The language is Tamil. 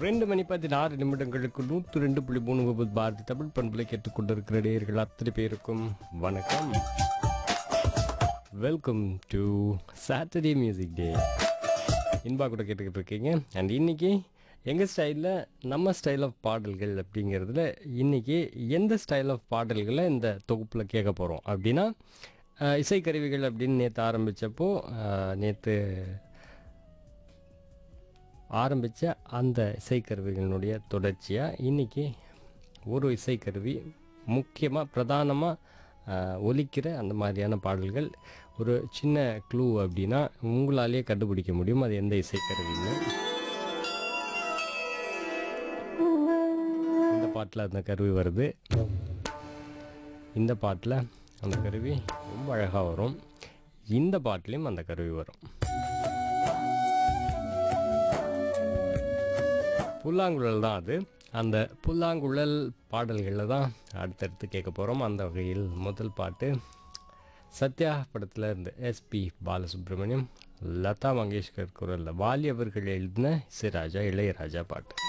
ரெண்டு மணி பதினாறு நிமிடங்களுக்கு நூற்று ரெண்டு புள்ளி மூணு ஒன்பது பாரதி தமிழ் பண்புகளை கேட்டுக்கொண்டிருக்கிற நேயர்கள் அத்தனை பேருக்கும் வணக்கம் welcome to Saturday music day Inba கூட கேட்டுக்கிட்டு இருக்கீங்க அண்ட் இன்னைக்கு எங்கள் ஸ்டைலில் நம்ம ஸ்டைல் ஆஃப் பாடல்கள் அப்படிங்கிறதுல இன்னைக்கு எந்த ஸ்டைல் ஆஃப் பாடல்களை இந்த தொகுப்பில் கேட்க போகிறோம் அப்படின்னா அஹ், இசைக்கருவிகள் அப்படின்னு நேற்று ஆரம்பித்தப்போ நேற்று ஆரம்பித்த அந்த இசைக்கருவிகளினுடைய தொடர்ச்சியாக இன்றைக்கி ஒரு இசைக்கருவி முக்கியமாக பிரதானமாக ஒலிக்கிற அந்த மாதிரியான பாடல்கள் ஒரு சின்ன க்ளூ அப்படின்னா உங்களாலேயே கண்டுபிடிக்க முடியும் அது எந்த இசைக்கருவின்னு இந்த பாட்டில் அந்த கருவி வருது இந்த பாட்டில் அந்த கருவி ரொம்ப அழகாக வரும் இந்த பாட்டிலையும் அந்த கருவி வரும் புல்லாங்குழல் தான் அது அந்த புல்லாங்குழல் பாடல்களில் தான் அடுத்தடுத்து கேட்க போகிறோம் அந்த வகையில் முதல் பாட்டு சத்யா படத்தில் இருந்து எஸ்பி பாலசுப்ரமணியம் லதா மங்கேஷ்கர் குரலில் வாலி அவர்கள் எழுதின இசைராஜா இளையராஜா பாட்டு